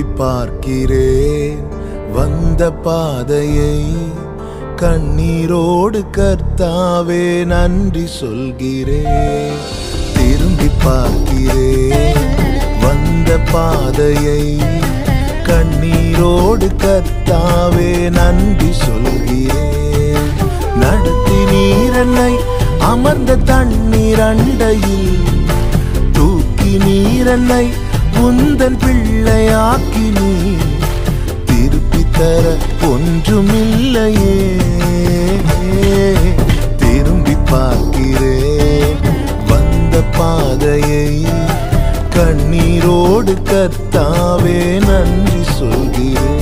திரும்பி பார்க்கிறேன் வந்த பாதையை கண்ணீரோடு கர்த்தாவே நன்றி சொல்கிறேன் திரும்பி பார்க்கிறேன் வந்த பாதையை கண்ணீரோடு கர்த்தாவே நன்றி சொல்கிறேன் நடத்தி நீரன்னை அமர்ந்த தண்ணீர் அண்டையில் தூக்கி நீரன்னை உந்தன் பிள்ளையாக்கி நீ திருப்பி தர ஒன்றுமில்லையே திரும்பி பார்க்கிறேன் வந்த பாதையை கண்ணீரோடு கர்த்தாவே நன்றி சொல்கிறேன்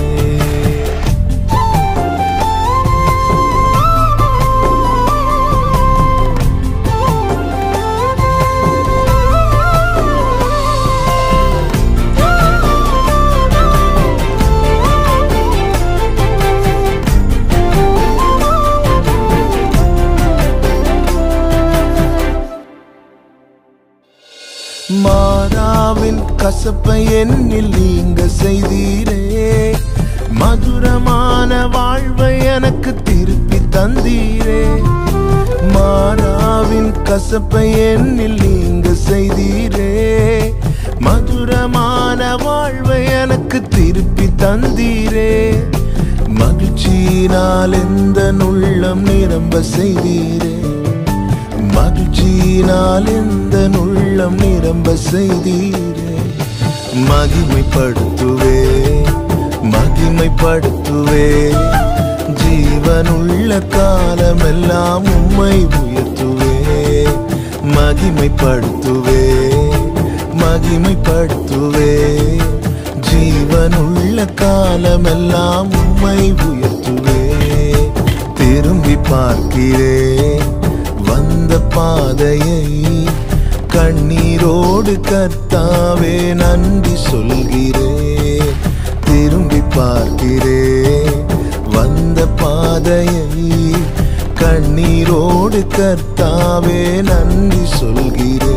மாறாவின் கசப்பை என்னில் நீங்க செய்தீரே மதுரமான வாழ்வை எனக்கு திருப்பி தந்தீரே மாறாவின் கசப்பை என்னில் நீங்க செய்தீரே மதுரமான வாழ்வை எனக்கு திருப்பி தந்தீரே மகிழ்ச்சியினால் எந்த உள்ளம் நிரம்ப செய்தீரே மகிழ்ச்சியினால் எந்த உள்ளம் நிரம்ப செய்தீரே மகிமைப்படுத்துவே மகிமைப்படுத்துவே ஜீவனுள்ள காலமெல்லாம் உம்மை உயர்த்துவே மகிமைப்படுத்துவே மகிமைப்படுத்துவே ஜீவனுள்ள காலமெல்லாம் உம்மை உயர்த்துவே திரும்பி பார்க்கிறேன் வந்த பாதையை கண்ணீரோடு கர்த்தாவே நன்றி சொல்கிறேன் திரும்பி பார்க்கிறேன் வந்த பாதையை கண்ணீரோடு கர்த்தாவே நன்றி சொல்கிறேன்